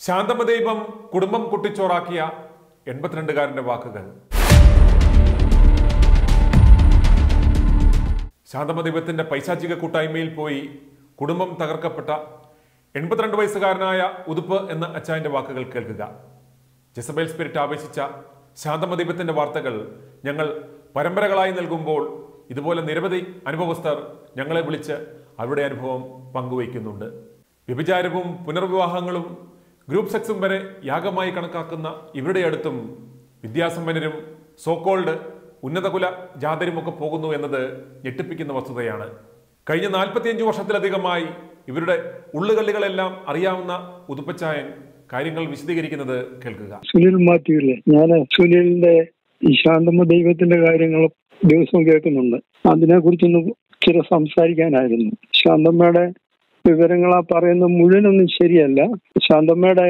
ശാന്തമദൈവം കുടുംബം കുട്ടിച്ചോറാക്കിയ എൺപത്തിരണ്ടുകാരന്റെ വാക്കുകൾ ശാന്തമദൈവത്തിന്റെ പൈശാചിക കൂട്ടായ്മയിൽ പോയി കുടുംബം തകർക്കപ്പെട്ട എൺപത്തിരണ്ട് വയസ്സുകാരനായ ഉതുപ്പ് എന്ന അച്ചായന്റെ വാക്കുകൾ കേൾക്കുക ജസബേൽ സ്പിരിറ്റ് ആവേശിച്ച ശാന്തമദൈവത്തിന്റെ വാർത്തകൾ ഞങ്ങൾ പരമ്പരകളായി നൽകുമ്പോൾ ഇതുപോലെ നിരവധി അനുഭവസ്ഥർ ഞങ്ങളെ വിളിച്ച് അവരുടെ അനുഭവം പങ്കുവയ്ക്കുന്നുണ്ട് വ്യഭിചാരവും പുനർവിവാഹങ്ങളും ഗ്രൂപ്പ് സെക്സും വരെ യാഗമായി കണക്കാക്കുന്ന ഇവരുടെ അടുത്തും വിദ്യാസമ്പന്നരും സോക്കോൾഡ് ഉന്നതകുല ജാതരുമൊക്കെ പോകുന്നു എന്നത് ഞെട്ടിപ്പിക്കുന്ന വസ്തുതയാണ് കഴിഞ്ഞ നാൽപ്പത്തിയഞ്ച് വർഷത്തിലധികമായി ഇവരുടെ ഉള്ളുകള്ളികളെല്ലാം അറിയാവുന്ന ഉതുപ്പച്ചായൻ കാര്യങ്ങൾ വിശദീകരിക്കുന്നത് കേൾക്കുക സുനിൽ മാത്യുവില്ലേ ഞാൻ സുനിലിന്റെ ഈ ശാന്തമ്മ ദൈവത്തിന്റെ കാര്യങ്ങൾ ദിവസവും കേൾക്കുന്നുണ്ട് അതിനെ കുറിച്ചൊന്ന് ചില സംസാരിക്കാനായിരുന്നു ശാന്തമ്മയുടെ വിവരങ്ങൾ ആ പറയുന്നത് മുഴുവനൊന്നും ശരിയല്ല ശാന്തമ്മയുടെ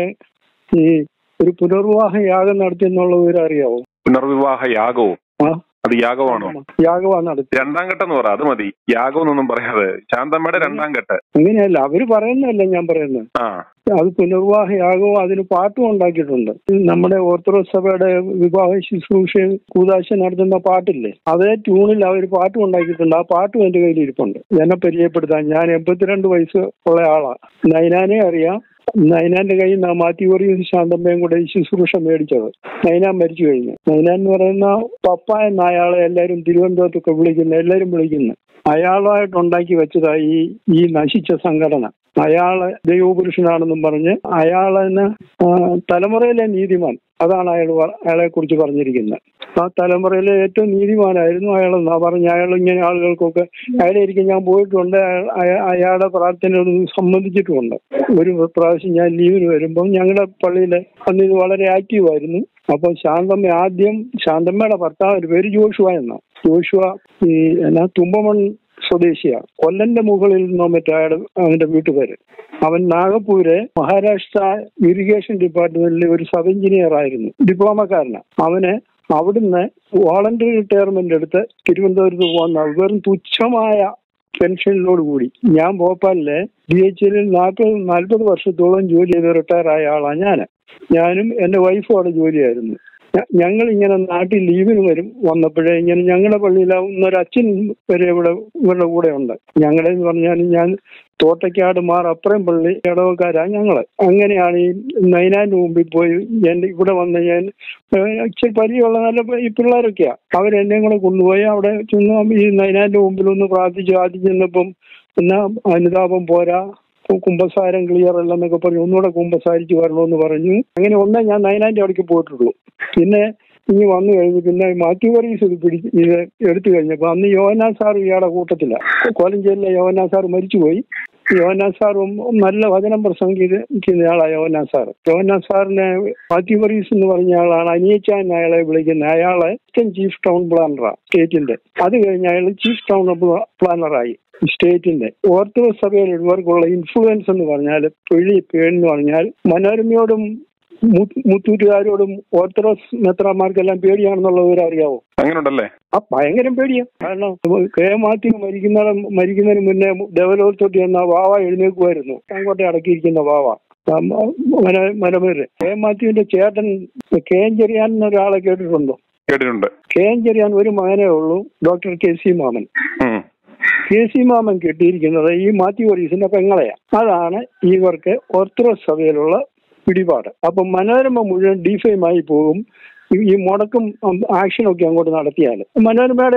ഈ ഒരു പുനർവിവാഹ യാഗം നടത്തി എന്നുള്ള വിവരം അറിയാവോ പുനർവിവാഹ യാഗവും ആ അത് യാഗമാണോ യാഗമാണ് നടത്തി രണ്ടാം ഘട്ടം എന്ന് പറ അത് മതി യാഗം എന്നൊന്നും പറയാതെ ശാന്തമ്മയുടെ രണ്ടാം ഘട്ട് അങ്ങനെയല്ല അവര് പറയുന്നതല്ല ഞാൻ പറയുന്നത് ആ അത് പുനർവിവാഹ യാഗവും അതിന് പാട്ടും ഉണ്ടാക്കിയിട്ടുണ്ട് നമ്മുടെ ഓർത്തഡോക്സ് സഭയുടെ വിവാഹ ശുശ്രൂഷ കൂതാശ നടത്തുന്ന പാട്ടില്ലേ അതേ ട്യൂണിൽ അവർ പാട്ടും ഉണ്ടാക്കിയിട്ടുണ്ട് ആ പാട്ടും എന്റെ കയ്യിൽ ഇരിപ്പുണ്ട് എന്നെ പരിചയപ്പെടുത്താൻ ഞാൻ എൺപത്തിരണ്ട് വയസ്സ് ഉള്ള ആളാ നൈനാനെ അറിയാം നൈനാന്റെ കയ്യിൽ നിന്ന് മാത്യു പറയും ശാന്തമ്മയും കൂടെ ഈ ശുശ്രൂഷ മേടിച്ചത് നൈനാൻ മരിച്ചു കഴിഞ്ഞു നൈനാൻ എന്ന് പറയുന്ന പപ്പ എന്ന അയാളെ എല്ലാവരും തിരുവനന്തപുരത്തൊക്കെ വിളിക്കുന്ന എല്ലാവരും വിളിക്കുന്നു അയാളായിട്ട് ഉണ്ടാക്കി വെച്ചതാ ഈ ഈ നശിച്ച സംഘടന അയാള് ദൈവപുരുഷനാണെന്നും പറഞ്ഞ് അയാളിന് ആ, തലമുറയിലെ നീതിമാൻ അതാണ് അയാൾ അയാളെ കുറിച്ച് പറഞ്ഞിരിക്കുന്നത് ആ തലമുറയിലെ ഏറ്റവും നീതിമാനായിരുന്നു അയാളെന്നാ പറഞ്ഞ അയാൾ ഇങ്ങനെ ആളുകൾക്കൊക്കെ അയാളെ ഇരിക്കും ഞാൻ പോയിട്ടുണ്ട് അയാൾ- അയ- അയാളുടെ പ്രാർത്ഥനയൊന്നും സംബന്ധിച്ചിട്ടുമുണ്ട് ഒരു പ്രാവശ്യം ഞാൻ ലീവിന് വരുമ്പോൾ ഞങ്ങളുടെ പള്ളിയിൽ അന്ന് ഇത് വളരെ ആക്റ്റീവ് ആയിരുന്നു അപ്പൊ ശാന്തമ്മ ആദ്യം ശാന്തമ്മയുടെ ഭർത്താവ് പേര് ജോഷുവ എന്നാ ജോഷുവ ഈ എന്നാ തുമ്പമൺ സ്വദേശിയാ കൊല്ലന്റെ മുകളിൽ നിന്നോ മറ്റോ അയാളുടെ അവന്റെ വീട്ടുപേര് അവൻ നാഗപ്പൂര് മഹാരാഷ്ട്ര ഇറിഗേഷൻ ഡിപ്പാർട്ട്മെന്റിലെ ഒരു സബ് എഞ്ചിനീയർ ആയിരുന്നു ഡിപ്ലോമക്കാരനാ അവന് അവിടുന്ന് വോളണ്ടറി റിട്ടയർമെന്റ് എടുത്ത് തിരുവനന്തപുരത്ത് പോകുന്ന വെറും തുച്ഛമായ പെൻഷനിലോട് കൂടി ഞാൻ ഭോപ്പാലിലെ ബി എച്ച് എല്ലിൽ നാൽപ്പത് നാൽപ്പത് വർഷത്തോളം ജോലി ചെയ്ത് റിട്ടയർ ആയ ആളാണ് ഞാൻ ഞാനും എന്റെ വൈഫും അവിടെ ജോലിയായിരുന്നു ഞങ്ങൾ ഇങ്ങനെ നാട്ടിൽ ലീവിന് വരും വന്നപ്പോഴേ ഇങ്ങനെ ഞങ്ങളുടെ പള്ളിയിലെ ഒന്നൊരച്ഛൻ വരെ ഇവിടെ ഇവരുടെ കൂടെ ഉണ്ട് ഞങ്ങളെ എന്ന് പറഞ്ഞാൽ ഞാൻ തോട്ടയ്ക്കാട് മാർ അപ്പുറം പള്ളി ഇടവക്കാരാ ഞങ്ങള് അങ്ങനെയാണ് ഈ നൈനാന്റെ മുമ്പിൽ പോയി എന്റെ ഇവിടെ വന്ന് ഞാൻ ഏഹ്, ഇച്ചിരി പരിചയമുള്ള നല്ല ഈ പിള്ളേരൊക്കെയാ അവരെന്നെ കൂടെ കൊണ്ടുപോയി അവിടെ ചെന്ന് ഈ നൈനാന്റെ മുമ്പിൽ ഒന്ന് പ്രാർത്ഥിച്ചു ആദ്യം ചെന്നപ്പം എന്നാ അനുതാപം പോരാ കു- കുമ്പസാരം ക്ലിയർ അല്ലെന്നൊക്കെ പറഞ്ഞു ഒന്നുകൂടെ കുമ്പസാരിച്ച് വരണമെന്ന് പറഞ്ഞു അങ്ങനെ ഒന്നേ ഞാൻ നൈനാന്റെ അവിടേക്ക് പോയിട്ടുള്ളൂ പിന്നെ ഇനി വന്നു കഴിഞ്ഞ് പിന്നെ മാത്യു വർഗീസ് ഇത് പിടി ഇത് എടുത്തു കഴിഞ്ഞപ്പോ അന്ന് യോനാ സാർ ഇയാളുടെ കൂട്ടത്തില കോലഞ്ചേരിയിലെ യോനാ സാർ മരിച്ചുപോയി യോനാ സാറും നല്ല വചനം പ്രസംഗിക്കുന്ന ആളാണ് യോനാ സാർ യോനാ സാറിനെ മാത്യു വർഗീസ് എന്ന് പറഞ്ഞ ആളാണ് അനിയച്ചാൻ അയാളെ വിളിക്കുന്നത് അയാളെ അസിസ്റ്റന്റ് ചീഫ് ടൗൺ പ്ലാനറാ സ്റ്റേറ്റിന്റെ അത് കഴിഞ്ഞ് അയാൾ ചീഫ് ടൗൺ പ്ലാനറായി സ്റ്റേറ്റിന്റെ ഓർത്തഡോക്സ് സഭയിൽ ഇവർക്കുള്ള ഇൻഫ്ലുവൻസ് എന്ന് പറഞ്ഞാൽ പിഴി എന്ന് പറഞ്ഞാൽ മനോരമയോടും മു- മുത്തൂറ്റുകാരോടും ഓർത്തഡോക്സ് മെത്രാന്മാർക്കെല്ലാം പേടിയാണെന്നുള്ള വിവരം അറിയാവോ അങ്ങനെയുണ്ടല്ലേ ആ ഭയങ്കരം പേടിയാ കാരണം കെ മാത്യു മരിക്കുന്ന മരിക്കുന്നതിന് മുന്നേ ദേവലോകത്തോട്ട് എന്ന വാവ എഴുന്നേക്കുമായിരുന്നു അങ്ങോട്ടെ അടക്കിയിരിക്കുന്ന വാവ ആ, മ- മന- മനോഹര് കെ മാത്യുവിന്റെ ചേട്ടൻ കെ എൻ ചെറിയാൻ എന്നൊരാളെ കേട്ടിട്ടുണ്ടോ കേട്ടിട്ടുണ്ട് കെ എൻ ചെറിയാൻ ഒരു മകനേ ഉള്ളൂ ഡോക്ടർ കെ സി മാമൻ ഉം. കെ സി മാമൻ കിട്ടിയിരിക്കുന്നത് ഈ മാത്യു വർഗീസിന്റെ പെങ്ങളെയാ അതാണ് ഇവർക്ക് ഓർത്തഡോക്സ് സഭയിലുള്ള പിടിപാട് അപ്പൊ മനോരമ മുഴുവൻ ഡിഫൈമായി പോകും ഈ- ഈ മുടക്കും ആക്ഷനൊക്കെ അങ്ങോട്ട് നടത്തിയാൽ മനോരമയുടെ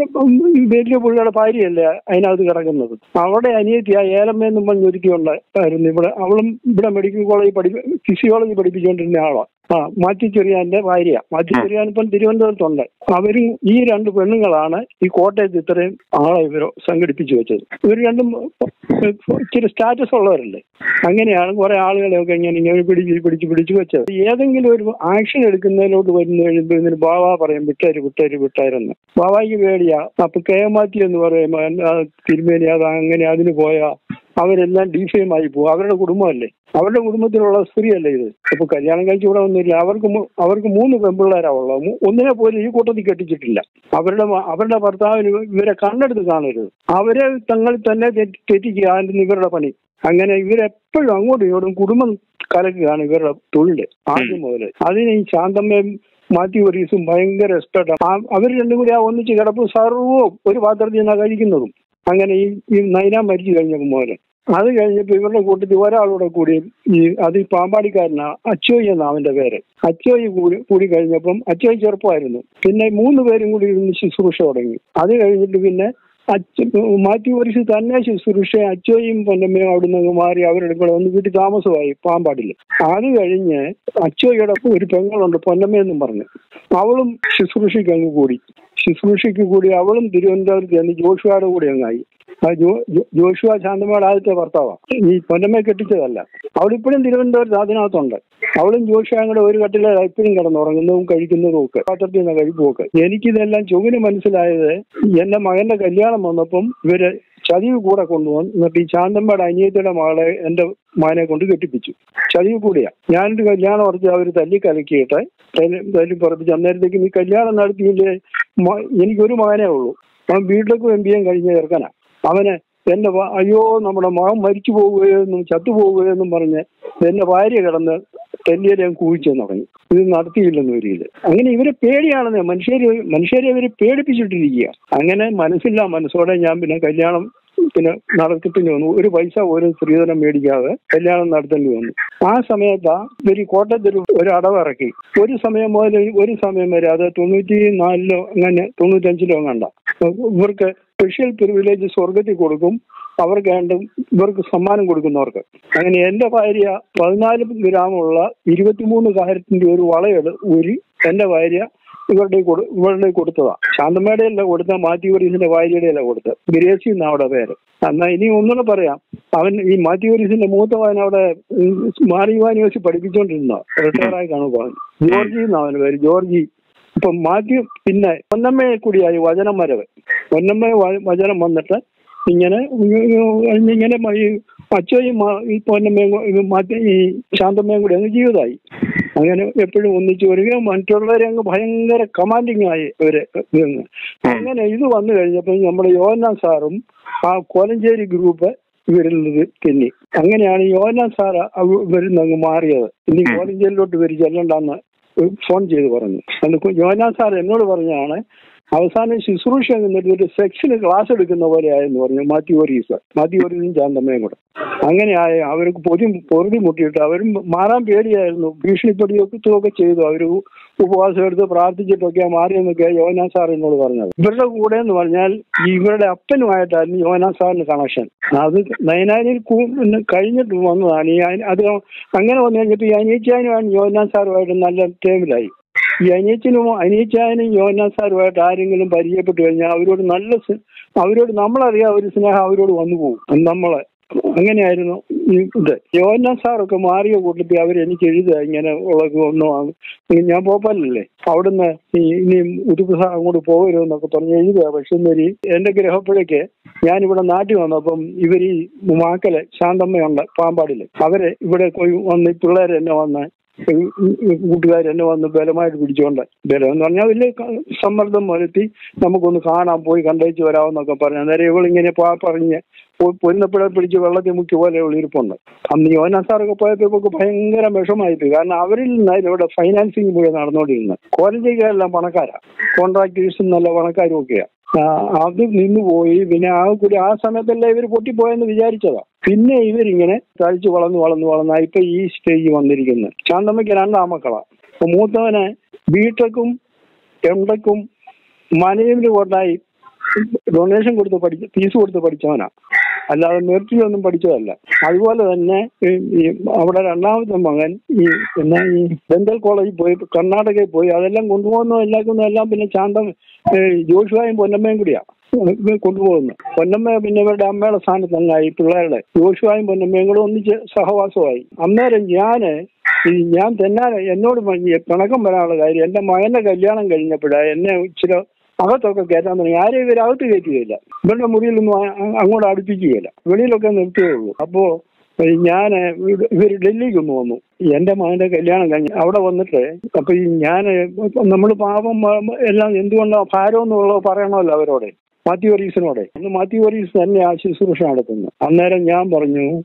വലിയ പുള്ളിയുടെ ഭാര്യയല്ലേ അതിനകത്ത് കിടക്കുന്നത് അവിടെ അനിയത്തിയ ഏലമ്മയെന്നും പറഞ്ഞൊരുത്തിയുണ്ടായിരുന്നു ഇവിടെ അവളും ഇവിടെ മെഡിക്കൽ കോളേജ് പഠി ഫിസിയോളജി പഠിപ്പിച്ചുകൊണ്ടിരുന്ന ആളാ ആ മാത്യു ചെറിയാന്റെ ഭാര്യ മാത്യു ചെറിയാൻ ഇപ്പം തിരുവനന്തപുരത്തുണ്ട് അവരും ഈ രണ്ട് പെണ്ണുങ്ങളാണ് ഈ കോട്ടയത്ത് ഇത്രയും ആളെ ഇവർ സംഘടിപ്പിച്ചു വെച്ചത് ഇവർ രണ്ടും ഇച്ചിരി സ്റ്റാറ്റസ് ഉള്ളവരല്ലേ അങ്ങനെയാണ് കുറെ ആളുകളെയൊക്കെ ഇങ്ങനെ ഇങ്ങനെ പിടിച്ച് പിടിച്ച് പിടിച്ച് വെച്ചത് ഏതെങ്കിലും ഒരു ആക്ഷൻ എടുക്കുന്നതിലോട്ട് വരുന്ന കഴിയുമ്പോൾ ഇതിന് ബാബ പറയും വിട്ടേര് വിട്ടേര് വിട്ടേരെന്ന് ബാബായ്ക്ക് പേടിയാ അപ്പൊ കെ എം മാത്യു എന്ന് പറയുമ്പോ ആ തിരുമേനി അത് അങ്ങനെ അതിന് പോയാ അവരെല്ലാം ഡിഫെയിം ആയി പോകും അവരുടെ കുടുംബമല്ലേ അവരുടെ കുടുംബത്തിലുള്ള സ്ത്രീയല്ലേ ഇത് ഇപ്പൊ കല്യാണം കഴിച്ച് ഇവിടെ ഒന്നുമില്ല അവർക്ക് മൂ- അവർക്ക് മൂന്ന് പെൺപിള്ളേരാ ഉള്ളത് മൂ- ഒന്നിനെ പോലും ഈ കൂട്ടത്തിൽ കെട്ടിച്ചിട്ടില്ല അവരുടെ മ- അവരുടെ ഭർത്താവിന് ഇവരെ കണ്ണെടുത്ത് കാണരുത് അവരെ തങ്ങളിൽ തന്നെ തെറ്റി- തെറ്റിക്കുക ആയിരുന്നു ഇവരുടെ പണി അങ്ങനെ ഇവരെപ്പോഴും അങ്ങോട്ടും ഇങ്ങോട്ടും കുടുംബം കലക്കുകയാണ് ഇവരുടെ തൊഴില് ആദ്യം മുതൽ അതിന് ഈ ശാന്തമ്മയും മാത്യു വരീസും ഭയങ്കര ഇഷ്ടമാണ് അവർ രണ്ടും കൂടി ആ ഒന്നിച്ച് കിടപ്പും സർവവും ഒരു പാത്രത്തിൽ നിന്നാണ് കഴിക്കുന്നതും അങ്ങനെ ഈ ഈ നൈന മരിച്ചു കഴിഞ്ഞപ്പോൾ മുതൽ അത് കഴിഞ്ഞപ്പോൾ ഇവരുടെ കൂട്ടത്തിൽ ഒരാളൂടെ കൂടി ഈ അത് ഈ പാമ്പാടിക്കാരനാ അച്ചോയി എന്ന അവന്റെ പേര് അച്ചോയി കൂടി കൂടി കഴിഞ്ഞപ്പം അച്ചോയി ചെറുപ്പമായിരുന്നു പിന്നെ മൂന്ന് പേരും കൂടി ഇരുന്ന് ശുശ്രൂഷ തുടങ്ങി അത് കഴിഞ്ഞിട്ട് പിന്നെ അച്ഛ മാത്യു വരിച്ച് തന്നെ ശുശ്രൂഷ അച്ചോയും പൊന്നമ്മയും അവിടെ നിന്ന് മാറി അവരുടെ കൂടെ ഒന്ന് വീട്ടിൽ താമസമായി പാമ്പാടിൽ അത് കഴിഞ്ഞ് അച്ചോയുടെ ഒരു പെങ്ങളുണ്ട് പൊന്നമ്മയെന്നും പറഞ്ഞു അവളും ശുശ്രൂഷയ്ക്ക് അങ്ങ് കൂടി ശുശ്രൂഷയ്ക്ക് കൂടി അവളും തിരുവനന്തപുരത്ത് ചെന്ന് ജോഷുവയുടെ കൂടെ അങ്ങായി ആ ജോ ജോ- ജോഷുവ ശാന്തമ്മയുടെ ആദ്യത്തെ ഭർത്താവാണ് ഈ പൊന്നമ്മയെ കെട്ടിച്ചതല്ല അവളിപ്പോഴും തിരുവനന്തപുരത്ത് അതിനകത്തുണ്ട് അവളും ജോഷുവായും കൂടെ ഒരു കട്ടിലെ ഇപ്പോഴും കിടന്നുറങ്ങുന്നതും കഴിക്കുന്നതും ഒക്കെ പാത്രത്തിൽ നിന്ന് കഴിപ്പുമൊക്കെ എനിക്കിതെല്ലാം ചൊവ്വിന് മനസ്സിലായത് എന്റെ മകന്റെ കല്യാണം വന്നപ്പം ഇവര് ചതിവ് കൂടെ കൊണ്ടുവന്നു എന്നിട്ട് ഈ ശാന്തമ്മയുടെ അനിയത്തിയുടെ മകളെ എന്റെ മകനെ കൊണ്ട് കെട്ടിപ്പിച്ചു ചതിവ് കൂടിയാ ഞാനൊരു കല്യാണം ഉറച്ച് അവർ തല്ലി കലക്കിയിട്ട് തല്ലി തല്ലി പുറപ്പിച്ച് അന്നേരത്തേക്കും ഈ കല്യാണം നടത്തിയില്ലേ മ- എനിക്കൊരു മകനേ ഉള്ളൂ അവൻ വീട്ടിലേക്ക് എം ബി എം കഴിഞ്ഞ ചെറുക്കനാ അവന് എന്റെ വ- അയ്യോ നമ്മുടെ മകൻ മരിച്ചു പോവുകയെന്നും ചത്തുപോവുകയെന്നും പറഞ്ഞ് എന്റെ ഭാര്യ കിടന്ന് തെല്ലിയെ ഞാൻ കുഴിച്ചെന്ന് തുടങ്ങി ഇത് നടത്തിയില്ലെന്ന് വരിയില്ല അങ്ങനെ ഇവരെ പേടിയാണെന്ന് മനുഷ്യരെ മനുഷ്യരെ ഇവരെ പേടിപ്പിച്ചിട്ടിരിക്കുക അങ്ങനെ മനസ്സില്ല മനസ്സോടെ ഞാൻ പിന്നെ കല്യാണം പിന്നെ നടത്തിപ്പിന് വന്നു ഒരു പൈസ ഒരു സ്ത്രീധനം മേടിക്കാതെ കല്യാണം നടത്തേണ്ടി വന്നു ആ സമയത്താ ഇവർ കോട്ടയത്തൊരു ഒരു അടവിറക്കി ഒരു സമയം മുതൽ ഒരു സമയം വരെ അത് തൊണ്ണൂറ്റി നാലിലോ അങ്ങനെ തൊണ്ണൂറ്റഞ്ചിലോ കണ്ട ഇവർക്ക് സ്പെഷ്യൽ പ്രിവിലേജ് സ്വർഗത്തിൽ കൊടുക്കും അവർക്ക് വേണ്ട ഇവർക്ക് സമ്മാനം കൊടുക്കുന്നവർക്ക് അങ്ങനെ എന്റെ ഭാര്യ പതിനാല് ഗ്രാമുള്ള ഇരുപത്തിമൂന്ന് കാര്യത്തിന്റെ ഒരു വളയെടു ഊരി എന്റെ ഭാര്യ ഇവരുടെ കൊടു ഇവരുടെ കൊടുത്തതാ ശാന്തമ്മയുടെ അല്ല കൊടുത്ത മാത്യു വരീസിന്റെ ഭാര്യയുടെ അല്ല കൊടുത്തത് ഗ്രേസി എന്നാ അവിടെ പേര് എന്നാ ഇനി ഒന്നുകൂടെ പറയാം അവൻ ഈ മാത്യു വരീസിന്റെ മൂത്തവൻ അവിടെ മാറിയുവാൻ വെച്ച് പഠിപ്പിച്ചോണ്ടിരുന്ന റിട്ടയർ ആയി കാണുമ്പോൾ ജോർജി എന്നാ അവന്റെ പേര് ജോർജി ഇപ്പൊ മാത്യു പിന്നെ പൊന്നമ്മയെ കൂടിയായി വചനം വരവ് പൊന്നമ്മ വ- വചനം വന്നിട്ട് ഇങ്ങനെ ഇങ്ങനെ ഈ അച്ചയും മാ- ഈ പൊന്നമ്മയും കൂ- ഇത് മാറ്റി ഈ ശാന്തമ്മയും കൂടി അങ്ങ് ജീവിതമായി അങ്ങനെ എപ്പോഴും ഒന്നിച്ചു വരികയും മറ്റുള്ളവരെ അങ്ങ് ഭയങ്കര കമാൻഡിങ് ആയി ഇവര് ഇതങ്ങ്. അങ്ങനെ ഇത് വന്നു കഴിഞ്ഞപ്പോൾ നമ്മുടെ യോന സാറും ആ കോലഞ്ചേരി ഗ്രൂപ്പ് ഇവരിൽ നിന്ന് തിന്നി അങ്ങനെയാണ് യോന സാർ ഇവരിൽ നിന്ന് അങ്ങ് മാറിയത് ഇനി കോലഞ്ചേരിയിലോട്ട് ഇവർ ചെല്ലണ്ടെന്ന് ഫോൺ ചെയ്ത് പറഞ്ഞു അതുകൊണ്ട് യോന സാർ എന്നോട് പറഞ്ഞാണ് അവസാനം ശുശ്രൂഷ നിന്നിട്ട് ഒരു സെക്ഷന് ക്ലാസ് എടുക്കുന്ന പോലെ ആയെന്ന് പറഞ്ഞു മാത്യു വരീസ് മാത്യു വരീസും ചാന്തമ്മയും കൂടെ അങ്ങനെയായ അവർക്ക് പൊതി പൊറുതി മുട്ടിയിട്ട് അവരും മാറാൻ പേടിയായിരുന്നു ഭീഷണിപ്പെടുത്തുകയൊക്കെ ഒക്കെ ചെയ്തു അവർ ഉപവാസം എടുത്ത് പ്രാർത്ഥിച്ചിട്ടൊക്കെ മാറിയെന്നൊക്കെ യോനാ സാർ എന്നോട് പറഞ്ഞത് ഇവരുടെ കൂടെ എന്ന് പറഞ്ഞാൽ ഈ ഇവരുടെ അപ്പനുമായിട്ടായിരുന്നു യോനാ സാറിന് കണക്ഷൻ അത് നയനാനിൽ കൂ- പിന്നെ കഴിഞ്ഞിട്ട് വന്നതാണ് ഈ അനി- അത് അങ്ങനെ വന്നു കഴിഞ്ഞപ്പോൾ ഈ അനിയച്ചാനുമാണ് യോനാ സാറുമായിട്ട് നല്ല ടേമിലായി ഈ അനിയച്ചനും അനിയച്ചാനും യോനാ സാറുമായിട്ട് ആരെങ്കിലും പരിചയപ്പെട്ട് കഴിഞ്ഞാൽ അവരോട് നല്ല സ്- അവരോട് നമ്മളറിയാം ഒരു സ്നേഹം അവരോട് വന്നു പോകും നമ്മളെ അങ്ങനെയായിരുന്നു ഈ ഇത് യോന സാറൊക്കെ മാറിയ കൂട്ടത്തിൽ അവർ എനിക്ക് എഴുതുക ഇങ്ങനെ ഉള്ളത് ഒന്നും ഞാൻ പോപ്പാലല്ലേ അവിടുന്ന് ഈ ഇനി ഉതുപ്പ് സാർ അങ്ങോട്ട് പോകരുതെന്നൊക്കെ പറഞ്ഞ് എഴുതുക പക്ഷെ എന്നൊരു എന്റെ ഗ്രഹപ്പുഴയ്ക്ക് ഞാനിവിടെ നാട്ടിൽ വന്നപ്പം ഇവർ ഈ മാക്കല് ശാന്തമ്മയുണ്ട് പാമ്പാടില് അവര് ഇവിടെ പോയി വന്ന് ഈ പിള്ളേര് എന്നെ വന്ന് കൂട്ടുകാർ എന്നെ വന്ന് ബലമായിട്ട് പിടിച്ചോണ്ട് ബലം എന്ന് പറഞ്ഞാൽ വലിയ ക- സമ്മർദ്ദം വരുത്തി നമുക്കൊന്ന് കാണാൻ പോയി കണ്ടേച്ച് വരാമെന്നൊക്കെ പറഞ്ഞു അന്നേരം ഇവളിങ്ങനെ പാ പറഞ്ഞ് പൊരുന്നപ്പിഴ പിടിച്ച് വെള്ളത്തിൽ മുക്കി പോലെ ഇരിപ്പുണ്ട് അന്ന് യോനാ സാറൊക്കെ പോയപ്പോ ഇവർക്ക് ഭയങ്കര വിഷമായിപ്പോയി കാരണം അവരിൽ നിന്നായിരുന്നു ഇവിടെ ഫൈനാൻസിങ് മുഴുവൻ നടന്നുകൊണ്ടിരുന്നത് കോലഞ്ചേരിക്കാരെല്ലാം പണക്കാരാ കോൺട്രാക്ടേഴ്സും നല്ല പണക്കാരും ഒക്കെയാ ആ, അത് നിന്ന് പോയി പിന്നെ ആ കൂടി ആ സമയത്തല്ല ഇവർ പൊട്ടിപ്പോയെന്ന് വിചാരിച്ചതാ പിന്നെ ഇവരിങ്ങനെ തഴിച്ച് വളർന്ന് വളർന്ന് വളർന്ന ഇപ്പൊ ഈ സ്റ്റേജ് വന്നിരിക്കുന്നത് ശാന്തമ്മയ്ക്ക് രണ്ടാമക്കളാ അപ്പൊ മൂത്തവന് ബിടെക്കും എംടെക്കും മാനേജ്മെന്റ് കോട്ടായി ഡൊണേഷൻ കൊടുത്ത് പഠിച്ച ഫീസ് കൊടുത്ത് പഠിച്ചവനാ അല്ലാതെ മെറിറ്റിലൊന്നും പഠിച്ചതല്ല അതുപോലെ തന്നെ ഈ ഈ അവിടെ രണ്ടാമത്തെ മകൻ ഈ എന്നാ ഈ ഡെന്റൽ കോളേജിൽ പോയി കർണാടകയിൽ പോയി അതെല്ലാം കൊണ്ടുപോകുന്ന എല്ലാവർക്കും എല്ലാം പിന്നെ ശാന്തം ഏ, ജോഷുവായും പൊന്നമ്മയും കൂടിയാ ഇത് കൊണ്ടുപോകുന്നു പൊന്നമ്മ പിന്നെ ഇവരുടെ അമ്മയുടെ സ്ഥാനത്ത് തന്നെയായി പിള്ളേരുടെ ജോഷുവായും പൊന്നമ്മയും കൂടെ ഒന്നിച്ച് സഹവാസമായി അന്നേരം ഞാന് ഈ ഞാൻ തന്നെ എന്നോട് പറഞ്ഞ് പിണക്കം വരാനുള്ള കാര്യം എന്റെ മകന്റെ കല്യാണം കഴിഞ്ഞപ്പോഴാ എന്നെ ഇച്ചിരി അകത്തൊക്കെ കയറ്റാൻ തുടങ്ങി ആരെയും ഇവർ അകത്ത് കയറ്റുകയില്ല ഇവരുടെ മുറിയിലൊന്നും ആ- ആ- അങ്ങോട്ട് അടുപ്പിക്കുകയില്ല വെളിയിലൊക്കെ നിർത്തുകയുള്ളൂ അപ്പോ ഞാൻ ഇവർ ഡൽഹിക്ക് ഒന്ന് വന്നു എന്റെ മകന്റെ കല്യാണം കഴിഞ്ഞ് അവിടെ വന്നിട്ട് അപ്പൊ ഈ ഞാൻ നമ്മൾ പാപം മ- എല്ലാം എന്തുകൊണ്ടോ ഭാരം എന്നുള്ളത് പറയണമല്ലോ അവരോട് മാത്യു വരീസിനോടെ അന്ന് മാത്യു വരീസ് തന്നെ ആ ശുശ്രൂഷ നടത്തുന്നു അന്നേരം ഞാൻ പറഞ്ഞു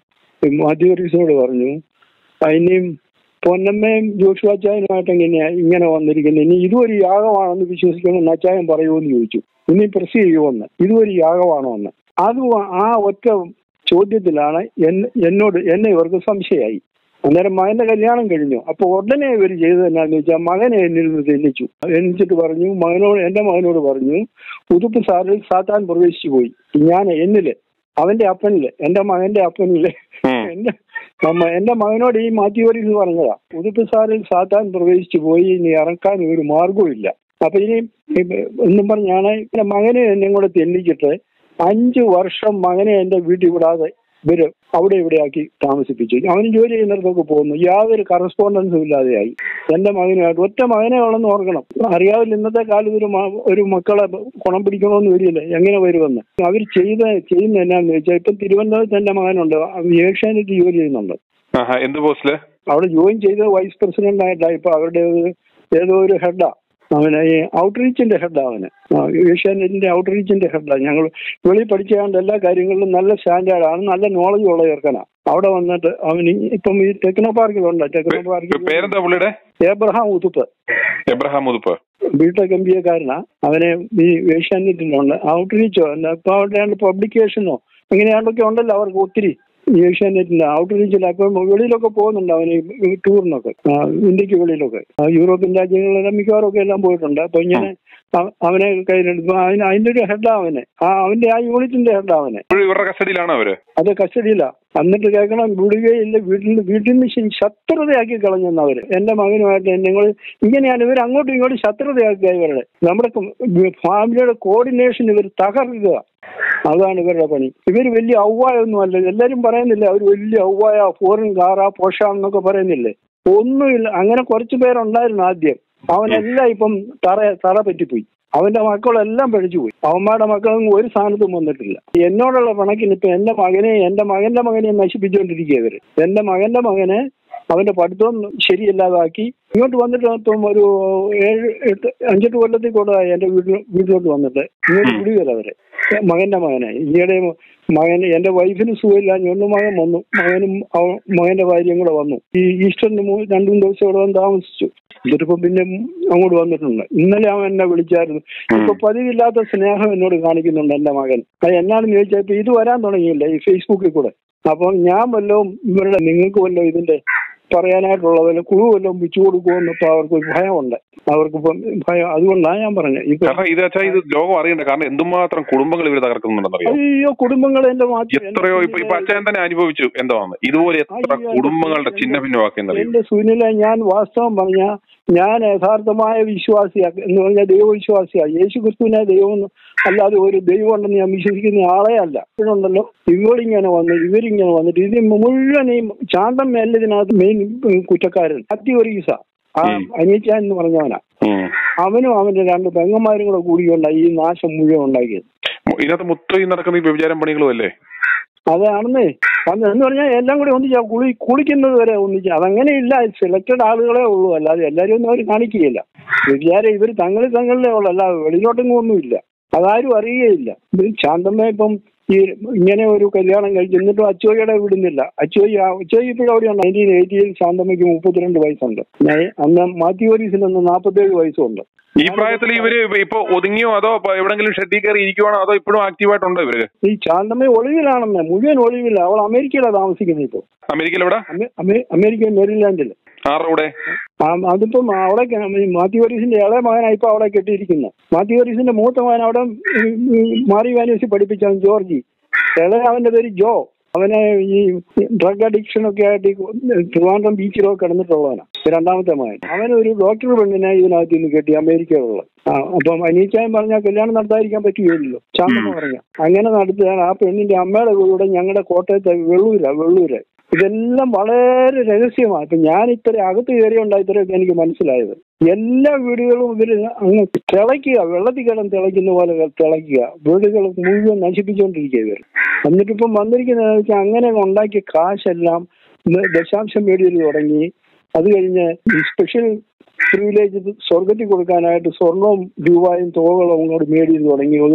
മാത്യുവറീസിനോട് പറഞ്ഞു ഇനിയും പൊന്നമ്മയും ജോഷുവാച്ചായനുമായിട്ട് എങ്ങനെയാ ഇങ്ങനെ വന്നിരിക്കുന്നത് ഇനി ഇതൊരു യാഗമാണെന്ന് വിശ്വസിക്കണമെന്ന് അച്ചായൻ പറയുമെന്ന് ചോദിച്ചു ഇനി പ്രസ് ചെയ്യുമെന്ന് ഇതൊരു യാഗമാണോ എന്ന് അത് ആ ഒറ്റ ചോദ്യത്തിലാണ് എന്നെ എന്നോട് എന്നെ ഇവർക്ക് സംശയമായി അന്നേരം മകന്റെ കല്യാണം കഴിഞ്ഞു അപ്പൊ ഉടനെ ഇവർ ചെയ്തത് എന്നാന്ന് വെച്ചാൽ മകനെ എന്നിൽ നിന്ന് തെന്നിച്ചു എന്നിട്ട് പറഞ്ഞു മകനോട് എന്റെ മകനോട് പറഞ്ഞു ഉതുപ്പ് സാറിൽ സാത്താൻ പ്രവേശിച്ചു പോയി ഞാൻ എന്നില് അവന്റെ അപ്പനില് എന്റെ മകന്റെ അപ്പനില് ഉം. എന്റെ അമ്മ എന്റെ മകനോട് ഈ മാറ്റിവരീസ് പറഞ്ഞതാ ഉതുപ്പ് സാറിൽ സാത്താൻ പ്രവേശിച്ചു പോയി ഇനി ഇറക്കാൻ ഒരു മാർഗവും ഇല്ല അപ്പൊ ഇനി എന്നും പറഞ്ഞാണ് എന്റെ മകനെ എന്നെ കൂടെ തെന്നിച്ചിട്ട് അഞ്ചു വർഷം മകനെ എന്റെ വീട്ടിൽ വിടാതെ ഇവര് അവിടെ ഇവിടെയാക്കി താമസിപ്പിച്ചു അവന് ജോലി ചെയ്യുന്നിടത്തൊക്കെ പോകുന്നു യാതൊരു കറസ്പോണ്ടൻസും ഇല്ലാതെയായി എന്റെ മകനുമായിട്ട് ഒറ്റ മകനെ ഉള്ളെന്ന് ഓർക്കണം അറിയാവില്ല ഇന്നത്തെ കാലത്ത് ഒരു മ- ഒരു മക്കളെ ഗുണം പിടിക്കണമെന്ന് വരില്ല എങ്ങനെ വരുമെന്ന് അവർ ചെയ്ത ചെയ്യുന്ന എന്നാന്ന് വെച്ചാൽ ഇപ്പം തിരുവനന്തപുരത്ത് എന്റെ മകനുണ്ട് അവൻ ഏഷ്യാനെറ്റ് ജോലി ചെയ്യുന്നുണ്ട് ആഹാ എന്ത് പോസ്റ്റില് അവിടെ ജോയിൻ ചെയ്ത വൈസ് പ്രസിഡന്റ് ആയിട്ടാ ഇപ്പൊ അവരുടെ ഒരു- ഏതോ ഒരു ഹെഡാ അവന് ഈ ഔട്ട്റീച്ചിന്റെ ഹെഡാ അവന് ആ, ഏഷ്യാനെറ്റിന്റെ ഔട്ട്റീച്ചിന്റെ ഹെഡാ ഞങ്ങൾ വെളിയിൽ പഠിച്ചുകൊണ്ട് എല്ലാ കാര്യങ്ങളിലും നല്ല സ്റ്റാൻഡേർഡാണ് നല്ല നോളജ് ഉള്ള ചേർക്കനാ അവിടെ വന്നിട്ട് അവന് ഇപ്പം ഈ ടെക്നോ പാർക്കിലുണ്ട് ടെക്നോ പാർക്കിൽ പേരെന്താ പുള്ളിയുടെ Abraham Uthup Abraham Uthup BTech M B എക്കാരനാ അവനെ ഈ ഏഷ്യാനെറ്റിലുണ്ട് ഔട്ട്റീച്ചോ അപ്പൊ അവിടെ പബ്ലിക്കേഷനോ അങ്ങനെയാണ്ടൊക്കെ ഉണ്ടല്ലോ അവർക്ക് ഒത്തിരി ഈ ഏഷ്യാനെറ്റിന്റെ ഔട്ട്റീച്ചിൽ അപ്പം വെളിയിലൊക്കെ പോകുന്നുണ്ട് അവന് ഈ ടൂറിനൊക്കെ ആ, ഇന്ത്യക്ക് വെളിയിലൊക്കെ ആ, യൂറോപ്യൻ രാജ്യങ്ങളിലെല്ലാം മിക്കവാറും ഒക്കെ എല്ലാം പോയിട്ടുണ്ട് അപ്പൊ ഇങ്ങനെ അ- അവനെ കയ്യിലെടുക്കും അതിന് അതിന്റെ ഒരു ഹെഡാ അവന് ആ അവന്റെ ആ യൂണിറ്റിന്റെ ഹെഡാ അവന് ഇപ്പോഴും ഇവരുടെ കസ്റ്റഡിയിലാണോ അവര് അത് കസ്റ്റഡിയില്ല എന്നിട്ട് കേൾക്കണം വിടുകയില്ല വീട്ടിൽ നിന്ന് വീട്ടിൽ നിന്ന് ശ- ശത്രുതയാക്കി കളഞ്ഞെന്നവര് എന്റെ മകനുമായിട്ട് നിങ്ങൾ ഇങ്ങനെയാണ് ഇവർ അങ്ങോട്ടും ഇങ്ങോട്ടും ശത്രുതയാക്കുക ഇവരുടെ നമ്മുടെ ക- ഫാമിലിയുടെ കോർഡിനേഷൻ ഇവർ തകർക്കുക അതാണ് ഇവരുടെ പണി ഇവർ വലിയ ഔവായൊന്നും അല്ല എല്ലാരും പറയുന്നില്ലേ അവർ വലിയ ഔവായ ഫോറിൻ കാറാ പോഷാന്നൊക്കെ പറയുന്നില്ലേ ഒന്നുമില്ല അങ്ങനെ കുറച്ചു പേരുണ്ടായിരുന്നു ആദ്യം അവനെല്ലാം ഇപ്പം തറ തറ പറ്റിപ്പോയി അവന്റെ മക്കളെല്ലാം പഠിച്ചു പോയി അവന്മാരുടെ മക്കളൊന്നും ഒരു സ്ഥാനത്തും വന്നിട്ടില്ല എന്നോടുള്ള പണക്കിന് ഇപ്പൊ എന്റെ മകനെ എന്റെ മകന്റെ മകനെ നശിപ്പിച്ചുകൊണ്ടിരിക്കുക ഇവര് എന്റെ മകന്റെ മകനെ അവന്റെ പഠിത്തം ശരിയല്ലാതാക്കി ഇങ്ങോട്ട് വന്നിട്ട് ഇപ്പം ഒരു ഏഴ് എട്ട് അഞ്ചെട്ട് കൊല്ലത്തിൽ കൂടുതലായി എന്റെ വീട്ടിൽ വീട്ടിലോട്ട് വന്നിട്ട് ഇങ്ങോട്ട് വിടുകയില്ല അവരെ മകന്റെ മകനെ ഈയിടെ മകന് എന്റെ വൈഫിന് സുഖമില്ല ഞൊന്നു മകൻ വന്നു മകനും അവ- മകന്റെ ഭാര്യയും കൂടെ വന്നു ഈ ഈസ്റ്ററിന് മൂ- രണ്ടു മൂന്ന് ദിവസം ഇവിടെ വന്ന് താമസിച്ചു എന്നിട്ടിപ്പം പിന്നെ അങ്ങോട്ട് വന്നിട്ടുണ്ട് ഇന്നലെ അവൻ എന്നെ വിളിച്ചായിരുന്നു ഇപ്പൊ പതിവില്ലാത്ത സ്നേഹം എന്നോട് കാണിക്കുന്നുണ്ട് എന്റെ മകൻ അത് എന്നാണെന്ന് ചോദിച്ചാൽ ഇപ്പൊ ഇത് വരാൻ തുടങ്ങിയില്ല ഈ ഫേസ്ബുക്കിൽ കൂടെ അപ്പം ഞാൻ വല്ലതും ഇവരുടെ നിങ്ങൾക്ക് വല്ലതും ഇതിന്റെ പറയാനായിട്ടുള്ള വല്ല കുഴു വല്ലതും വെച്ചു കൊടുക്കുമെന്ന് ഇപ്പൊ അവർക്ക് ഒരു ഭയമുണ്ട് അവർക്കിപ്പം ഭയം അതുകൊണ്ടാണ് ഞാൻ പറഞ്ഞത് ഇപ്പൊ കാരണം ഇത് വെച്ചാൽ ഇത് ലോകം അറിയണ്ട കാരണം എന്തുമാത്രം കുടുംബങ്ങൾ ഇവർ തകർക്കുന്നുണ്ടെന്നറിയോ അയ്യോ കുടുംബങ്ങൾ എന്റെ മാറ്റി എത്രയോ ഇപ്പൊ ഇപ്പൊ അച്ഛൻ തന്നെ അനുഭവിച്ചു എന്താണെന്ന് ഇതുപോലെ എത്ര അയ്യോ, കുടുംബങ്ങളുടെ ചിഹ്ന ഭിന്നമാക്കിയെന്നറിയോ എന്റെ സുനില ഞാൻ വാസ്തവം പറഞ്ഞ ഞാൻ യഥാർത്ഥമായ വിശ്വാസിയാ എന്ന് പറഞ്ഞാൽ ദൈവവിശ്വാസിയാ യേശു ക്രിസ്തുവിനെ ദൈവം അല്ലാതെ ഒരു ദൈവം ഉണ്ടെന്ന് ഞാൻ വിശ്വസിക്കുന്ന ആളെ അല്ല ഇപ്പോഴുണ്ടല്ലോ ഇവരിങ്ങനെ വന്ന് ഇവരിങ്ങനെ വന്നിട്ട് ഇത് മുഴുവൻ ഈ ശാന്തം മേലെ ഇതിനകത്ത് മെയിൻ കുറ്റക്കാരൻ അത്തിയൊരീസ ആ ഉം. അനിയച്ചാൻ എന്ന് പറഞ്ഞവനാ ഉം. അവനും അവന്റെ രണ്ട് പെങ്ങന്മാരും കൂടെ കൂടിയുണ്ടായി ഈ നാശം മുഴുവൻ ഉണ്ടാക്കിയത് ഇതിനകത്ത് മുത്തയി നടക്കുന്ന ഈ വ്യഭിചാരം പണികളും അല്ലേ അതാണെന്നേ അന്ന് എന്ന് പറഞ്ഞാൽ എല്ലാം കൂടി ഒന്നിച്ചാ കുളി കുളിക്കുന്നത് വരെ ഒന്നിച്ച് അതങ്ങനെയില്ല സെലക്റ്റഡ് ആളുകളെ ഉള്ളൂ അല്ലാതെ എല്ലാവരും ഒന്നും അവർ കാണിക്കുകയില്ല വിചാരം ഇവർ തങ്ങളിൽ തങ്ങളിലേ ഉള്ളൂ അല്ലാതെ വെളിയിലോട്ടെങ്ങും ഒന്നുമില്ല അതാരും അറിയുകയില്ല ഇത് ശാന്തമ്മ ഇപ്പം ഈ ഇങ്ങനെ ഒരു കല്യാണം കഴിച്ചു എന്നിട്ടും അച്ചോയുടെ വിടുന്നില്ല അച്ചോയി അച്ചോയി ഇപ്പോഴും അവിടെയുണ്ട് നയൻറ്റീൻ എയ്റ്റിയിൽ ശാന്തമ്മയ്ക്ക് മുപ്പത്തിരണ്ട് വയസ്സുണ്ട് ഞാൻ- അന്ന് മാത്യു പോലീസിന് അന്ന് നാൽപ്പത്തേഴ് വയസ്സുണ്ട് ഈ പ്രായത്തിൽ ഇവര് ഇപ്പൊ ഒതുങ്ങിയോ അതോ ഇപ്പൊ എവിടെങ്കിലും ഷെഡിൽ കയറി ഇരിക്കുവാണോ അതോ ഇപ്പോഴും ആക്റ്റീവായിട്ടുണ്ടോ ഇവര് ഈ ശാന്തമ്മ ഒളിവിലാണെന്ന് മുഴുവൻ ഒളിവില്ല അവൾ അമേരിക്കയിലാണ് താമസിക്കുന്നത് ഇപ്പോൾ അമേരിക്കയിൽ എവിടെ അമേ- അമേ- അമേരിക്കൻ മെറിലാൻഡിൽ ആരുടെ കൂടെ ആ, അതിപ്പം അവിടെ ക- ഈ മാത്യു വരീസിന്റെ ഇളയ മകനാണ് ഇപ്പൊ അവിടെ കെട്ടിയിരിക്കുന്നത് മാത്യു വരീസിന്റെ മൂത്ത മകൻ അവിടെ ഉം, ഉം, മാറി വാനൂസി പഠിപ്പിച്ചാണ് ജോർജി ഇളയ അവന്റെ പേര് ജോ അവനെ ഈ ഡ്രഗ് അഡിക്ഷൻ ഒക്കെ ആയിട്ട് ഈ ട്രിവാൻഡ്രം ബീച്ചിലൊക്കെ കിടന്നിട്ടുള്ളവനാ രണ്ടാമത്തെ മകൻ അവനൊരു ഡോക്ടർ പെണ്ണിനെ ഇതിനകത്ത് നിന്ന് കെട്ടി അമേരിക്കയിലുള്ള ആ അപ്പം അനീച്ചായം പറഞ്ഞാൽ കല്യാണം നടത്താതിരിക്കാൻ പറ്റുകയില്ലല്ലോ ശാന്തമ്മ പറഞ്ഞ അങ്ങനെ നടത്തുകയാണ് ആ പെണ്ണിന്റെ അമ്മയുടെ കൂടെ ഞങ്ങളുടെ കോട്ടയത്തെ വെള്ളൂര വെള്ളൂര് ഇതെല്ലാം വളരെ രഹസ്യമാണ് ഇപ്പൊ ഞാൻ ഇത്ര അകത്ത് കയറിയുണ്ടായി ഇത്രയൊക്കെ എനിക്ക് മനസ്സിലായത് എല്ലാ വീടുകളും ഇവര് അങ്ങ് തിളയ്ക്കുക വെള്ളത്തിൽ കിടന്ന് തിളയ്ക്കുന്ന പോലെ തിളയ്ക്കുക വീടുകൾ മുഴുവൻ നശിപ്പിച്ചുകൊണ്ടിരിക്കുക ഇവർ എന്നിട്ടിപ്പം വന്നിരിക്കുന്നത് വെച്ചാൽ അങ്ങനെ ഉണ്ടാക്കിയ കാശെല്ലാം ഇന്ന് ദശാംശം മേടിയിൽ തുടങ്ങി അത് കഴിഞ്ഞ് ഈ സ്പെഷ്യൽ പ്രിവിലേജ് സ്വർഗത്തിൽ കൊടുക്കാനായിട്ട് സ്വർണവും രൂപയും തുകകളും അങ്ങോട്ട് മേടിയിൽ തുടങ്ങി ഒരു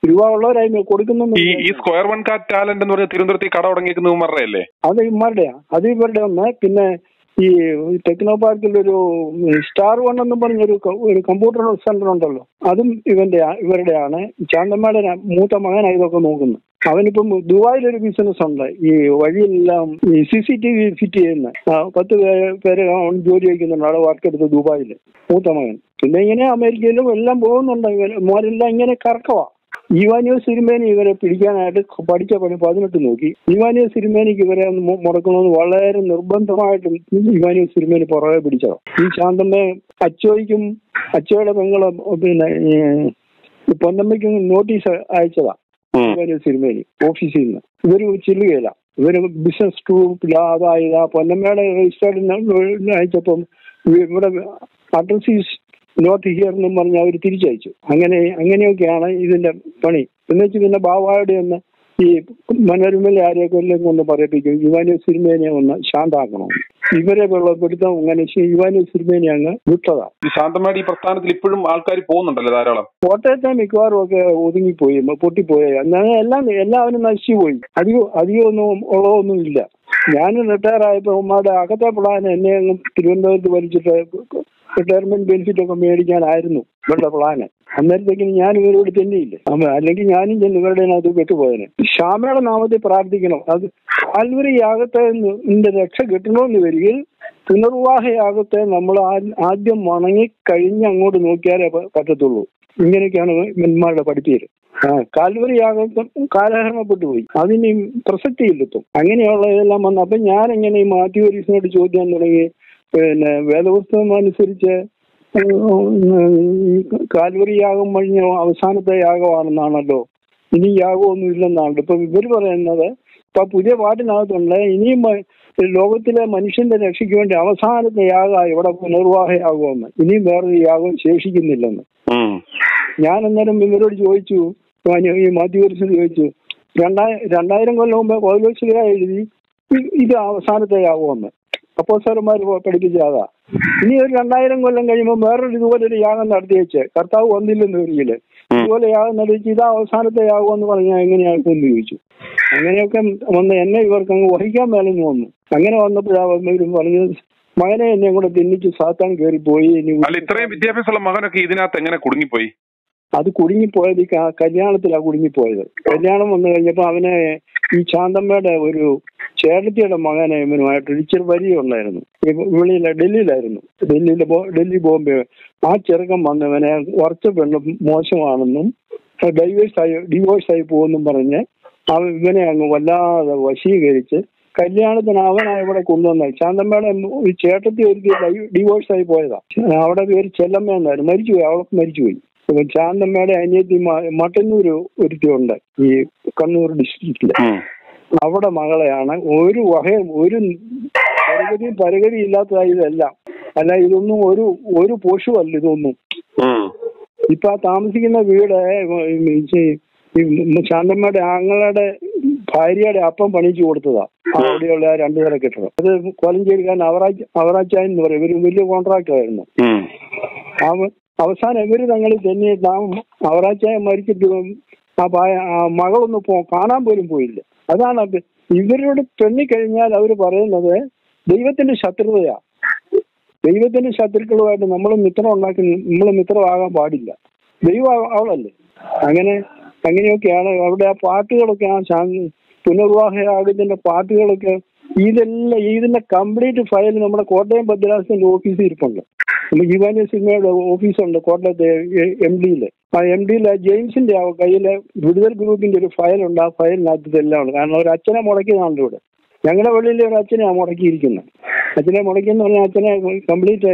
രൂപ ഉള്ളവരായി കൊടുക്കുന്നു ഈ ഈ സ്ക്വയർ വൺ കാറ്റ് ടാലന്റ് എന്ന് പറഞ്ഞ തിരുവനന്തപുരത്ത് ഈ കട തുടങ്ങിയിരിക്കുന്നത് ഉമ്മറുടെ അല്ലേ അത് ഇമാരുടെയാ അത് ഇവരുടെ ഒന്ന് പിന്നെ ഈ ടെക്നോ പാർക്കിൽ ഒരു സ്റ്റാർ വൺ എന്ന് പറഞ്ഞൊരു ക- ഒരു കമ്പ്യൂട്ടർ സെന്റർ ഉണ്ടല്ലോ അതും ഇവന്റെ ഇവരുടെയാണ് ചാന്തമ്മയുടെ മൂത്ത മകനാണ് ഇതൊക്കെ നോക്കുന്നത് അവനിപ്പം ദുബായിലൊരു ബിസിനസ് ഉണ്ട് ഈ വഴിയെല്ലാം ഈ C C T V fit ചെയ്യുന്ന ആ, പത്ത് പേര് പേര് അവൻ ജോലി വയ്ക്കുന്നുണ്ട് അവിടെ വർക്ക് എടുത്ത് ദുബായിൽ മൂത്ത മകൻ പിന്നെ ഇങ്ങനെ അമേരിക്കയിലും എല്ലാം പോകുന്നുണ്ട് ഇവര് മോരെല്ലാം ഇങ്ങനെ കറക്കവാ ഈവാനിയോ സിരിമേനി ഇവരെ പിടിക്കാനായിട്ട് പഠിച്ച പണി പതിനെട്ട് നോക്കി ഈവാനിയോ സിരിമേനിക്ക് ഇവരെ ഒന്ന് മു- മുടക്കണമെന്ന് വളരെ നിർബന്ധമായിട്ടും ഈവാനിയോ സിരിമേനി പുറകെ പിടിച്ചതാ ഈ ശാന്തമ്മ അച്ചോയ്ക്കും അച്ചോയുടെ പെങ്ങളെ പിന്നെ ഈ പൊന്നമ്മയ്ക്കും നോട്ടീസ് അയച്ചതാ ഉം. ഈവാനിയോ സിരിമേനി ഓഫീസിൽ നിന്ന് ഇവര് ചെല്ലുകയില്ല ഇവര് ബിസിനസ് ഗ്രൂപ്പില്ല അതായത് ആ പൊന്നമ്മയുടെ രജിസ്റ്റേർഡ് അയച്ചപ്പം ഇവ- ഇവിടെ അഡ്രസ് ഈസ് നോട്ട് ഹിയർ എന്നും പറഞ്ഞ് അവർ തിരിച്ചയച്ചു അങ്ങനെ അങ്ങനെയൊക്കെയാണ് ഇതിന്റെ പണി എന്നുവെച്ച് പിന്നെ ബാവായുടെ ഒന്ന് ഈ മനോരമയിലെ ആരെയൊക്കെ എല്ലാം കൊണ്ട് പറയിപ്പിക്കും യുവാനു സിനിമേനെ ഒന്ന് ശാന്താക്കണം ഇവരെ വെള്ളപ്പെടുത്തം അങ്ങനെ ശി- യുവാനു സിനിമേനെ അങ്ങ് വിട്ടതാ ഈ ശാന്തമായിട്ട് ഈ പ്രസ്ഥാനത്തിൽ ഇപ്പോഴും ആൾക്കാർ പോകുന്നുണ്ടല്ലോ ധാരാളം കോട്ടയത്തെ മിക്കവാറും ഒക്കെ ഒതുങ്ങിപ്പോയി മ- പൊട്ടിപ്പോയി എന്നാൽ എല്ലാം എല്ലാവരും നശിച്ചു പോയി അധികം അധികമൊന്നും ഉള്ളതൊന്നും ഇല്ല ഞാൻ റിട്ടയർ ആയപ്പോൾ ഉമ്മയുടെ അകത്തെ പ്ലാൻ എന്നെ അങ്ങ് തിരുവനന്തപുരത്ത് വലിച്ചിട്ട് റിട്ടയർമെന്റ് ബെനിഫിറ്റ് ഒക്കെ മേടിക്കാനായിരുന്നു ഇവരുടെ പ്ലാന് അന്നേരത്തേക്കിന് ഞാൻ ഇവരോട് ചെന്നിയില്ലേ അമ്മ അല്ലെങ്കിൽ ഞാനും ചെന്ന് ഇവരുടെ അത് പെട്ടുപോയനെ ശ്യാമയുടെ നാമത്തിൽ പ്രാർത്ഥിക്കണം അത് കാൽവരി യാഗത്തെ നിന്റെ രക്ഷ കിട്ടണമെന്ന് വരികയിൽ പുനർവാഹ യാഗത്തെ നമ്മൾ ആ- ആദ്യം വണങ്ങി കഴിഞ്ഞ് അങ്ങോട്ട് നോക്കിയാലേ പ- പറ്റത്തുള്ളൂ ഇങ്ങനെയൊക്കെയാണ് മെന്മാരുടെ പഠിപ്പീര് ആ കാൽവരി യാഗം കാലഹരണപ്പെട്ടു പോയി അതിന് പ്രസക്തിയില്ലെത്തും അങ്ങനെയുള്ള ഇതെല്ലാം വന്നു അപ്പൊ ഞാൻ എങ്ങനെ ഈ മാത്യു വരീസിനോട് ചോദിക്കാൻ തുടങ്ങി പിന്നെ വേദപുസ്തകം അനുസരിച്ച് ഈ കാൽവരി യാഗം കഴിഞ്ഞ അവസാനത്തെ യാഗമാണെന്നാണല്ലോ ഇനി യാഗമൊന്നും ഇല്ലെന്നാണ് ഇപ്പൊ ഇവർ പറയുന്നത് ഇപ്പൊ പുതിയ പാട്ടിനകത്തുണ്ട് ഇനിയും മ- ലോകത്തിലെ മനുഷ്യന്റെ രക്ഷയ്ക്ക് വേണ്ടി അവസാനത്തെ യാഗ ഇവിടെ പുനർവാഹ യാഗമെന്ന് ഇനിയും വേറൊരു യാഗം ശേഷിക്കുന്നില്ലെന്ന് ഉം. ഞാൻ അന്നേരം ഇവരോട് ചോദിച്ചു ഞാൻ ഈ മാത്യുവരിസിന് ചോദിച്ചു രണ്ടായിരം രണ്ടായിരം കൊല്ലം മുമ്പ് പൗലോസിക എഴുതി ഇ- ഇത് അവസാനത്തെ യാഗമെന്ന് അപ്പോ സാറന്മാർ പഠിപ്പിച്ച അതാ ഇനി ഒരു രണ്ടായിരം കൊല്ലം കഴിയുമ്പോൾ വേറൊരു ഇതുപോലെ ഒരു യാഗം നടത്തി വെച്ച് കർത്താവ് വന്നില്ലെന്ന് വരികില് ഉം. ഇതുപോലെ യാഗം നടത്തി ഇതാ അവസാനത്തെ യാഗം എന്ന് പറഞ്ഞാൽ എങ്ങനെയാക്കുമെന്ന് ചോദിച്ചു അങ്ങനെയൊക്കെ വന്ന് എന്നെ ഇവർക്ക് അങ്ങ് വഹിക്കാൻ മേലെന്ന് വന്നു അങ്ങനെ വന്നപ്പോഴാ ഇവര് പറഞ്ഞത് മകനെ എന്നെ കൂടെ തിന്നിച്ച് സാത്താൻ കയറിപ്പോയി ഇനി അല്ല ഇത്രയും വിദ്യാഭ്യാസമുള്ള മകനൊക്കെ ഇതിനകത്ത് എങ്ങനെ കുടുങ്ങിപ്പോയി അത് കുടുങ്ങിപ്പോയത് ഈ ക- കല്യാണത്തിലാ കുടുങ്ങിപ്പോയത് കല്യാണം വന്നു കഴിഞ്ഞപ്പോ അവനെ ഈ ശാന്തമ്മയുടെ ഒരു ചേട്ടത്തിയുടെ മകനെ ഇവനുമായിട്ട് ഇച്ചിരി പരിചയമുണ്ടായിരുന്നു ഈ വെളിയില ഡൽഹിയിലായിരുന്നു ഡൽഹിയിലെ ബോ- ഡൽഹി ബോംബെ ആ ചെറുക്കൻ വന്നവനെ കുറച്ച് പെണ്ണ് മോശമാണെന്നും ഡൈവേഴ്സ് ആയി ഡിവോഴ്സ് ആയി പോകുമെന്നും പറഞ്ഞ് അവൻ ഇവനെ അങ്ങ് വല്ലാതെ വശീകരിച്ച് കല്യാണത്തിന് അവനാ ഇവിടെ കൊണ്ടുവന്ന ശാന്തമ്മയുടെ ഈ ചേട്ടത്തി ഒരു ഡിവോഴ്സ് ആയി പോയതാ അവിടെ പേര് ചെല്ലമ്മ എന്നായിരുന്നു മരിച്ചുപോയി അവൾക്ക് മരിച്ചുപോയി അപ്പൊ ശാന്തമ്മയുടെ അനിയത്തി മ- മട്ടന്നൂര് ഒരുത്തിയുണ്ട് ഈ കണ്ണൂർ ഡിസ്ട്രിക്റ്റില് ഉം. അവിടെ മകളെയാണ് ഒരു വകയും ഒരു പരഗതിയും പരഗതി ഇല്ലാത്തതായി ഇതെല്ലാം അല്ല ഇതൊന്നും ഒരു ഒരു പോഷുമല്ല ഇതൊന്നും ഉം. ഇപ്പൊ ആ താമസിക്കുന്ന വീട് ഈ ഈ ശാന്തമ്മയുടെ ആങ്ങളുടെ ഭാര്യയുടെ അപ്പം പണിച്ചു കൊടുത്തതാ അവിടെയുള്ള ആ രണ്ടുപേരെ കെട്ടിടം അത് കോലഞ്ചേരിക്കാരൻ അവറാച്ച് അവറാച്ചാൻ എന്ന് പറയും ഇവര് വലിയ കോൺട്രാക്ടർ ആയിരുന്നു ഉം. അവ- അവസാനം ഇവര് തങ്ങളിൽ തെന്നിയിട്ട് ആ അവറാച്ചായ മരിച്ചിട്ട് ആ പായ- ആ മകളൊന്നും പോ കാണാൻ പോലും പോയില്ല അതാണ് അത് ഇവരോട് പെണ്ണിക്കഴിഞ്ഞാൽ അവർ പറയുന്നത് ദൈവത്തിന്റെ ശത്രുതയാ ദൈവത്തിന്റെ ശത്രുക്കളുമായിട്ട് നമ്മൾ മിത്രം ഉണ്ടാക്കി നമ്മൾ മിത്രമാകാൻ പാടില്ല ദൈവം അവ- അവളല്ലേ അങ്ങനെ അങ്ങനെയൊക്കെയാണ് അവിടെ ആ പാട്ടുകളൊക്കെ ആ ശാന്തി പുനർവാഹയാഗത്തിന്റെ പാട്ടുകളൊക്കെ ഇതെല്ലാം ഇതിന്റെ കംപ്ലീറ്റ് ഫയൽ നമ്മുടെ കോട്ടയം ഭദ്രാസന്റെ ഓഫീസിൽ ഇരിപ്പുണ്ട് നമ്മുടെ ജീവാനി സിനിമയുടെ ഓഫീസുണ്ട് കോട്ടയത്തെ എം ഡിയില് ആ എം ഡിയിൽ ജെയിംസിന്റെ ആ കയ്യില് വിടുതൽ ഗ്രൂപ്പിന്റെ ഒരു ഫയലുണ്ട് ആ ഫയലിനകത്ത് ഇതെല്ലാം ഉണ്ട് കാരണം ഒരു അച്ഛനെ മുടക്കിയതാണ് ഇവിടെ ഞങ്ങളുടെ പള്ളിയിലെ ഒരു അച്ഛനെയാണ് മുടക്കിയിരിക്കുന്നത് അച്ഛനെ മുടക്കിയെന്ന് പറഞ്ഞാൽ അച്ഛനെ കംപ്ലീറ്റ്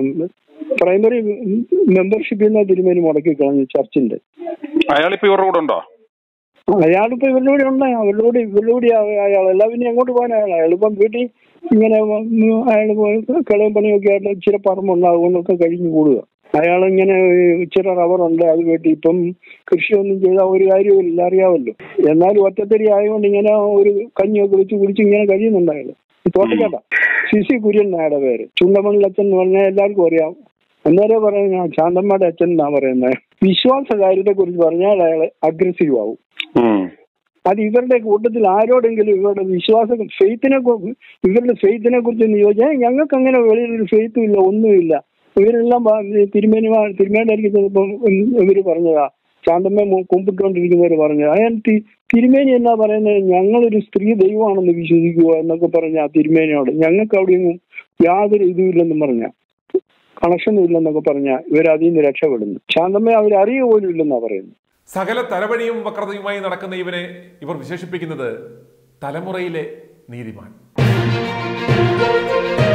പ്രൈമറി മെമ്പർഷിപ്പിൽ നിന്ന് തിരുമേനി മുടക്കി കളഞ്ഞു ചർച്ചിന്റെ അയാളിപ്പോ ഇവരുടെ കൂടെ ഉണ്ടോ അയാളിപ്പോ ഇവരുടെ കൂടെ ഉണ്ട് അവരുടെ കൂടെ ഇവരുടെ കൂടെ അയാൾ എല്ലാം പിന്നെ എങ്ങോട്ട് പോകാൻ അയാൾ അയാളിപ്പം വീട്ടിൽ ഇങ്ങനെ അയാൾ കിളയും പണിയൊക്കെ ആയിട്ട് ഇച്ചിരി പറമ്പുണ്ട് അതുകൊണ്ടൊക്കെ കഴിഞ്ഞു കൂടുക അയാൾ ഇങ്ങനെ ഇച്ചിരി റബ്ബറുണ്ട് അത് വീട്ടിൽ ഇപ്പം കൃഷിയൊന്നും ചെയ്താൽ ഒരു കാര്യമില്ല അറിയാമല്ലോ എന്നാലും ഒറ്റത്തരി ആയതുകൊണ്ട് ഇങ്ങനെ ഒരു കഞ്ഞിയൊക്കെ വെച്ച് കുടിച്ച് ഇങ്ങനെ കഴിയുന്നുണ്ട് അയാൾ തോട്ടക്കേട്ട സി സി കുര്യൻ നായുടെ പേര് ചുണ്ടമണ്ണിൽ അച്ഛൻ എന്ന് പറഞ്ഞാൽ എല്ലാവർക്കും അറിയാം അന്നേരം പറയുന്ന ശാന്തമ്മയുടെ അച്ഛൻ എന്നാ പറയുന്നത് വിശ്വാസ കാര്യത്തെ കുറിച്ച് പറഞ്ഞാൽ അയാൾ അഗ്രസീവ് ആവും ഉം. അത് ഇവരുടെ കൂട്ടത്തിൽ ആരോടെങ്കിലും ഇവരുടെ വിശ്വാസം ഫെയ്ത്തിനെ കു- ഇവരുടെ ഫെയ്ത്തിനെ കുറിച്ച് ഒന്ന് ചോദിച്ചാൽ ഞങ്ങൾക്ക് അങ്ങനെ വെളിയിലൊരു ഫെയ്ത്തും ഇല്ല ഒന്നുമില്ല ഇവരെല്ലാം പ- തിരുമേനി തിരുമേനിയായിരിക്കും ചിലപ്പം ഇവര് പറഞ്ഞതാ ശാന്തമ്മ കുമ്പിട്ടുകൊണ്ടിരിക്കുന്നവർ പറഞ്ഞത് അയാൾ തി- തിരുമേനി എന്നാ പറയുന്നത് ഞങ്ങളൊരു സ്ത്രീ ദൈവമാണെന്ന് വിശ്വസിക്കുക എന്നൊക്കെ പറഞ്ഞ ആ തിരുമേനിയോട് ഞങ്ങൾക്ക് അവിടെയൊന്നും യാതൊരു ഇതുമില്ലെന്നും പറഞ്ഞ കണക്ഷനും ഇല്ലെന്നൊക്കെ പറഞ്ഞ ഇവരതിൽ നിന്ന് രക്ഷപ്പെടുന്നു ശാന്തമ്മ അവരറിയുക പോലും ഇല്ലെന്നാ പറയുന്നത് സകല തലവഴിയും വക്രതയുമായി നടക്കുന്ന ഇവനെ ഇവർ വിശേഷിപ്പിക്കുന്നത് തലമുറയിലെ നീതിമാൻ